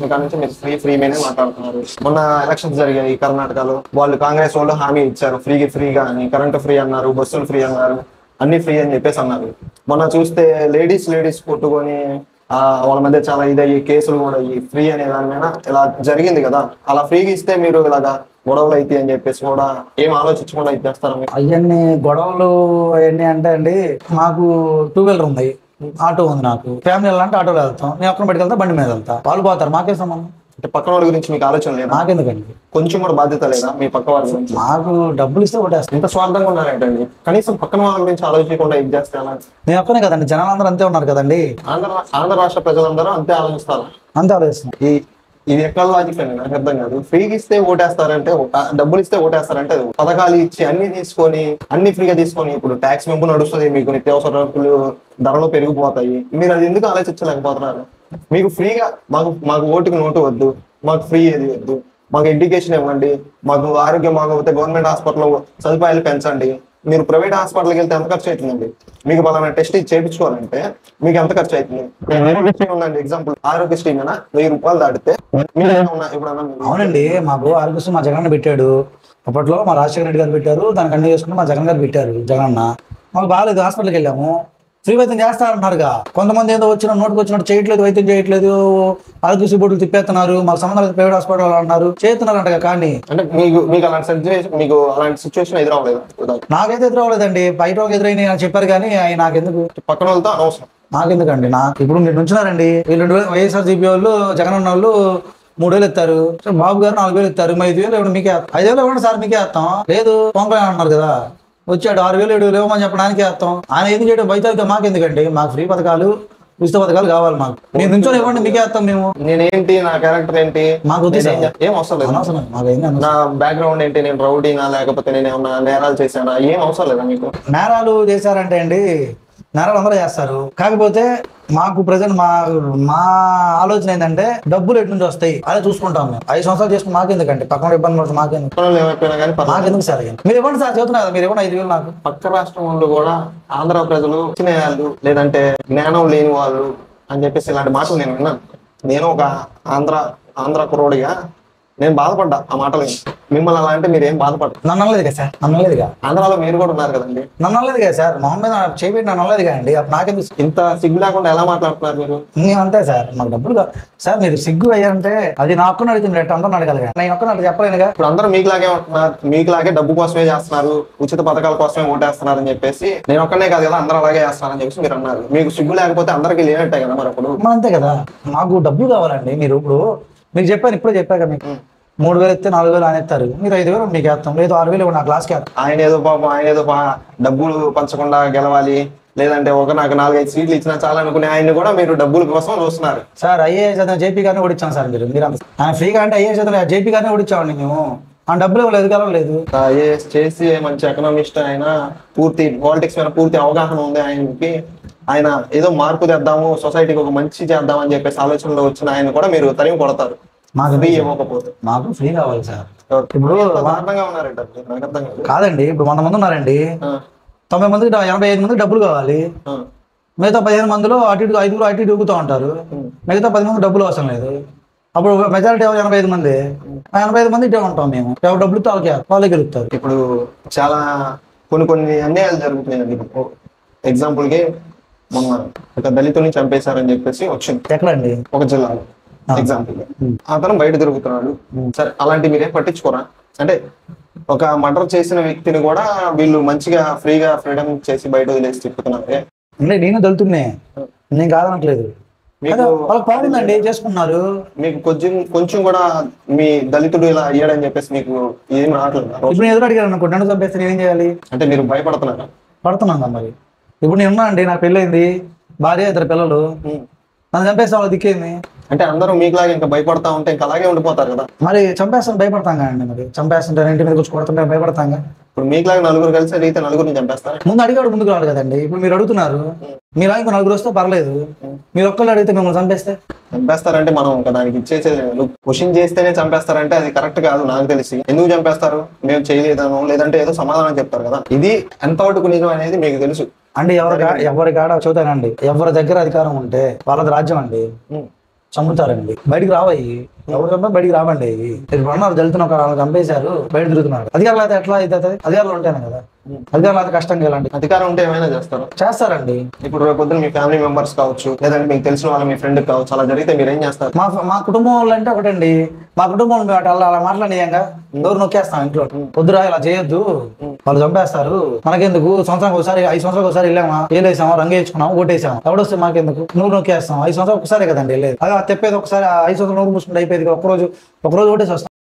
వచ్చిన కాడ నుంచి మీరు ఫ్రీ ఫ్రీ మీనే మాట్లాడుతున్నారు మొన్న ఎలక్షన్స్ జరిగాయి కర్ణాటకలో వాళ్ళు కాంగ్రెస్ వాళ్ళు హామీ ఇచ్చారు ఫ్రీగా ఫ్రీగా అని కరెంట్ ఫ్రీ అన్నారు బస్సులు ఫ్రీ అన్నారు అన్ని ఫ్రీ అని చెప్పేసి అన్నారు మొన్న చూస్తే లేడీస్ లేడీస్ కొట్టుకొని ఆ వాళ్ళ మధ్య చాలా ఇదయ్యి కేసులు కూడా అయ్యి ఫ్రీ అనే దాని మీద ఇలా జరిగింది కదా అలా ఫ్రీగా ఇస్తే మీరు ఇలాగా గొడవలు అయితే అని చెప్పేసి కూడా ఏం ఆలోచించకుండా ఇది చేస్తారా మీరు? అవన్నీ గొడవలు అవన్నీ అంటే అండి మాకు టూ వీలర్ ఉంది ఆటో ఉంది నాకు ఫ్యామిలీ వెళ్ళాలంటే ఆటోలో వెళ్తాం నేను ఒక్కడిని బయటకు వెళ్తా బండి మీద వెళ్తా వాళ్ళు పోతారు మాకే సంబంధం అంటే పక్కన వాళ్ళ గురించి మీకు ఆలోచన లేదా నాకెందుకండి కొంచెం కూడా బాధ్యత లేదా మీ పక్క వాళ్ళ గురించి మాకు డబ్బులు ఇస్తే ఒకటేస్తాం ఇంత స్వార్థంగా ఉన్నారేంటండి కనీసం పక్కన వాళ్ళ గురించి ఆలోచించకుండా ఇది చేస్తే ఎలా నేను ఒక్కనే కదండి జనాలందరూ అంతే ఉన్నారు కదండి ఆంధ్ర ఆంధ్ర రాష్ట్ర ప్రజలందరూ అంతే ఆలోచిస్తారు అంతే ఆలోచిస్తున్నాం ఈ ఇది ఎక్కడ లాజిక్ అండి నాకు అర్థం కాదు ఫ్రీగా ఇస్తే ఓటేస్తారంటే ఒక- డబ్బులు ఇస్తే ఓటేస్తారంటే అది పథకాలు ఇచ్చి అన్ని తీసుకొని అన్ని ఫ్రీగా తీసుకొని ఇప్పుడు ట్యాక్స్ మెంపు నడుస్తుంది మీకు నిత్యావసర సరుకులు ధరలు పెరిగిపోతాయి మీరు అది ఎందుకు ఆలోచించలేకపోతున్నారు మీకు ఫ్రీగా మాకు మాకు ఓటుకి నోటు వద్దు మాకు ఫ్రీ ఏది వద్దు మాకు ఎడ్యుకేషన్ ఇవ్వండి మాకు ఆరోగ్యం బాగోకపోతే గవర్నమెంట్ హాస్పిటల్ సదుపాయాలు పెంచండి మీరు ప్రైవేట్ హాస్పిటల్కి వెళ్తే ఎంత ఖర్చు అవుతుందండి మీకు పలానా టెస్ట్ ఇది చేయించుకోవాలంటే మీకు ఎంత ఖర్చు అవుతుంది ఆరోగ్యశ్రీ ఉందండి ఎగ్జాంపుల్ ఆరోగ్యశ్రీ మీద వెయ్యి రూపాయలు దాటితే మీరు ఏమైనా ఉన్నా- ఎప్పుడన్నా మీరు- అవునండి మాకు ఆరోగ్యశ్రీ మా జగన్ పెట్టాడు అప్పట్లో మా రాజశేఖర రెడ్డి గారు పెట్టారు దానికి అన్ని చేసుకుని మా జగన్ గారు పెట్టారు జగన్ మాకు బాగాలేదు హాస్పిటల్కి వెళ్ళాము ఫ్రీ వైద్యం చేస్తారంటున్నారుగా కొంతమంది ఏదో వచ్చిన నోటికి వచ్చినట్టు చేయట్లేదు వైద్యం చేయట్లేదు ఆరోగ్యశ్రీ బోర్డులు తిప్పేస్తున్నారు మాకు సంబంధం లేదు ప్రైవేట్ హాస్పిటల్ అంటున్నారు చేస్తున్నారంటగా కానీ అంటే మీకు మీకు అలాంటి సిచ్యువేషన్ మీకు అలాంటి సిచ్యువేషన్ ఎదురవ్వలేదు ఉదాహరణ నాకైతే ఎదురవ్వలేదండి బయట వాళ్ళకి ఎదురైన చెప్పారు కానీ ఆయన నాకెందుకు పక్కన వాళ్ళతో అనవసరం నాకెందుకండి నా ఇప్పుడు మీరు నుంచున్నారండి వీళ్ళు రెండు వేలు వైఎస్ఆర్ జీపీ వాళ్ళు జగన్ ఉన్న వాళ్ళు మూడు వేలు ఇస్తారు సో బాబు గారు నాలుగు వేలు ఇస్తారు మరి ఐదు వేలు ఇవ్వండి మీకే వేస్తాం. ఐదు వేలు ఇవ్వండి సార్ మీకే వేస్తాం లేదు పొంగల్ అన్నారు కదా వచ్చాడు ఆరు వేలు ఏడు వేలు ఇవ్వమని చెప్పడానికే వేస్తాం ఆయన ఎందుకు చేయడం బయట అయితే మాకెందుకండి మాకు ఫ్రీ పథకాలు ఉచిత పథకాలు కావాలి మాకు మీరు నుంచొని ఇవ్వండి మీకే వేస్తాం మేము నేనేంటి నా క్యారెక్టర్ ఏంటి మాకు వద్దు నేనేం సార్. చే- ఏం అవసరం లేదు అనవసరం మాకు ఏంది అనవసరం. నా బ్యాక్గ్రౌండ్ ఏంటి నేను రౌడీనా లేకపోతే నేను ఏమన్నా నేరాలు చేశానా ఏం అవసరం లేదా మీకు నేరాలు చేశారంటే అండి నేరాలు అందరూ చేస్తారు కాకపోతే మాకు ప్రజెంట్ మా మా ఆలోచన ఏంటంటే డబ్బులు ఎటు నుంచి వస్తాయి అదే చూసుకుంటాం మేము ఐదు సంవత్సరాలు చేసుకుని మాకెందుకండి పక్కన ఇబ్బంది పడుతుంది మాకెందుకు పక్కన వాళ్ళు ఏమైపోయినా కానీ పర్వాలేదు. మాకెందుకు సార్ ఇక? మీరు ఇవ్వండి సార్ చెబుతున్నా కదా మీరు ఇవ్వండి ఐదు వేలు నాకు పక్క రాష్ట్రం వాళ్ళు కూడా ఆంధ్ర ప్రజలు చిన్న వాళ్ళు లేదంటే జ్ఞానం లేని వాళ్ళు అని చెప్పేసి ఇలాంటి మాటలు నేను విన్నాను నేను ఒక ఆంధ్ర ఆంధ్ర కురోడిగా నేను బాధపడ్డా ఆ మాటలు విని. మిమ్మల్ని అలా అంటే మీరు ఏం బాధపడరు నన్ను అనలేదు కదా సార్ నన్ను అనలేదుగా ఆంధ్రాలో మీరు కూడా ఉన్నారు కదండి నన్ను అనలేదు కదా సార్ మొహం మీద చేయబెట్టి నన్ను అనలేదుగా అండి అప్పుడు నాకెందుకు ఇంత సిగ్గు లేకుండా ఎలా మాట్లాడుతున్నారు మీరు మేము అంతే సార్ మాకు డబ్బులు కా- సార్ మీరు సిగ్గు అయ్యారంటే అది నా ఒక్కని అడుగుతుంది రేటు అందరూ అడగాలి నేను ఒక్కని అట్లా చెప్పలేనుగా ఇప్పుడు అందరూ మీకులాగే ఉంటున్నారు మీకులాగే డబ్బు కోసమే చేస్తున్నారు ఉచిత పథకాల కోసమే ఓటేస్తున్నారు అని చెప్పేసి నేను ఒక్కనే కాదు కదా అందరూ అలాగే చేస్తున్నారని చెప్పేసి మీరు అన్నారు మీకు సిగ్గు లేకపోతే అందరికీ లేనట్టే కదా మరి అప్పుడు మా అంతే కదా మాకు డబ్బులు కావాలండి మీరు ఇప్పుడు మీకు చెప్పాను ఇప్పుడే చెప్పాక మీకు మూడు వేలు ఇస్తే నాలుగు వేలు ఆయన ఇస్తారు మీరు ఐదు వేలు మీకు వేస్తాం లేదు ఆరు వేలు ఇవ్వండి నా క్లాస్కి వేస్తాం ఆయన ఏదో పాపం ఆయన ఏదో పా- డబ్బులు పంచకుండా గెలవాలి లేదంటే ఒక నాకు నాలుగైదు సీట్లు ఇచ్చినా చాలా అనుకునే ఆయన్ని కూడా మీరు డబ్బుల కోసం చూస్తున్నారు సార్ ఐఏఎస్ అతను జేపీ గారిని ఓడిచ్చాం సార్ మీరు మీరు అంత- ఆయన ఫ్రీగా అంటే ఐఏఎస్ అతను జేపీ గారిని ఓడిచ్చామండి మేము ఆ డబ్బులు ఇవ్వలేదు కాలం లేదు ఐఏఎస్ చేసి మంచి ఎకనామిస్ట్ ఆయన పూర్తి పాలిటిక్స్ మీద పూర్తి అవగాహన ఉంది ఆయనకి ఆయన ఏదో మార్పు తెద్దాము సొసైటీకి ఒక మంచి చేద్దాం అని చెప్పేసి ఆలోచనలో వచ్చిన ఆయన కూడా మీరు తరిమి కొడతారు మాకు ఫ్రీ ఇవ్వకపోతే మాకు ఫ్రీ కావాలి సార్ ఇప్పుడు దారుణంగా ఉన్నారంట మీరు. నాకు అర్థం కాదు కాదండి ఇప్పుడు వంద మంది ఉన్నారండి ఆ, తొంభై మందికి డా- ఎనభై ఐదు మందికి డబ్బులు కావాలి ఆ, మిగతా పదిహేను మందిలో అటు ఇటు ఐదుగురు అటు ఇటు ఊగుతూ ఉంటారు మిగతా పది మంది డబ్బులు అవసరం లేదు అప్పుడు మెజారిటీ ఎవరు ఎనభై ఐదు మంది ఆ ఎనభై ఐదు మంది ఇటే ఉంటాం మేము ఎవరు డబ్బులు ఇస్తే వాళ్ళకి వాళ్ళే గెలుస్తారు ఇప్పుడు చాలా కొన్ని కొన్ని అన్యాయాలు జరుగుతున్నాయండి ఎగ్జాంపుల్ కి మొన్న ఒక దళితుని చంపేశారని చెప్పేసి వచ్చింది ఎక్కడండి ఒక జిల్లాలో ఎగ్జాంపుల్ అతను బయట తిరుగుతున్నాడు సరే అలాంటి మీరేం పట్టించుకోరా అంటే ఒక మర్డర్ చేసిన వ్యక్తిని కూడా వీళ్ళు మంచిగా ఫ్రీగా ఫ్రీడమ్ చేసి బయట వదిలేసి తిప్పుతున్నారే అంటే నేను దళితున్నే నేను కాదనట్లేదు మీకు కదా, వాళ్ళకి బాగుందండి చేసుకున్నారు మీకు కొంచెం కొంచెం కూడా మీ దళితుడు ఇలా అయ్యాడని చెప్పేసి మీకు ఏం రావట్లేదు ఇప్పుడు నేను ఎదురు అడిగాను అనుకో నన్ను చంపేస్తే నేనేం చేయాలి అంటే మీరు భయపడుతున్నారా పడుతున్నాను కదా మరి ఇప్పుడు నేను ఉన్నా అండి నాకు పెళ్ళైంది భార్య ఇద్దరు పిల్లలు నన్ను చంపేస్తే వాళ్ళ దిక్కేంది అంటే అందరూ మీకులాగా ఇంకా భయపడతా ఉంటే ఇంకా అలాగే ఉండిపోతారు కదా మరి చంపేస్తాను భయపడతాం కదండి మరి చంపేస్తుంటే ఇంటి మీద కూర్చో కొడుతుంటే భయపడతాం కదా ఇప్పుడు మీకులాగా నలుగురు కలిసి అడిగితే నలుగురిని చంపేస్తారు ముందు అడిగాడు ముందుకు రాడు కదండి ఇప్పుడు మీరు అడుగుతున్నారు మీరు ఇంకో నలుగురు వస్తే పర్లేదు మీరు ఒక్కళ్ళు అడిగితే మిమ్మల్ని చంపేస్తే చంపేస్తారంటే మనం ఇంకా దానికి ఇచ్చేసేది లేదు క్వశ్చన్ చేస్తేనే చంపేస్తారంటే అది కరెక్ట్ కాదు నాకు తెలిసి ఎందుకు చంపేస్తారు మేము చేయలేదను లేదంటే ఏదో సమాధానం చెప్తారు కదా ఇది ఎంతవరకు నిజం అనేది మీకు తెలుసు అంటే ఎవరి కా- ఎవరి కాడ చూతానండి ఎవరి దగ్గర అధికారం ఉంటే వాళ్ళది రాజ్యం అండి ఉమ్. చంపుతారండి బయటికి రావయ్యి ఎవరు చంపా బయటికి రావండి ఇప్పుడు అన్నారు దళితులు ఒక వాళ్ళని చంపేశారు బయట తిరుగుతున్నారు అధికారులు అయితే ఎట్లా అవుతుంది అధికారులు ఉంటేనే కదా అధికారులు అయితే కష్టం కలండి అధికారం ఉంటే ఏమైనా చేస్తారు చేస్తారండి ఇప్పుడు రేపు పొద్దున్న మీ ఫ్యామిలీ మెంబర్స్ కావచ్చు లేదంటే మీకు తెలిసిన వాళ్ళ మీ ఫ్రెండ్ కావచ్చు అలా జరిగితే మీరు ఏం చేస్తారు మా మా కుటుంబం వాళ్ళు అంటే ఒకటండి మా కుటుంబం మేము అట్లా అలా మాట్లాడియంగా డోర్ నొక్కేస్తాం ఇంట్లో పొద్దురా ఇలా చేయొద్దు వాళ్ళు చంపేస్తారు మనకెందుకు సంవత్సరానికి ఒకసారి ఐదు సంవత్సరాలకు ఒకసారి వెళ్ళామా వేలేసామా రంగు వేసుకున్నాం ఓటేసాం ఎవడొస్తే మాకెందుకు నువ్వు నొక్కేస్తాం ఐదు సంవత్సరాలు ఒకసారి కదండి వెళ్ళేది అదే తెప్పేది ఒకసారి ఆ ఐదు సంవత్సరాలు నూరు మూసుకుంటే అయిపోయింది ఒకరోజు ఒకరోజు ఓటేసి వస్తాం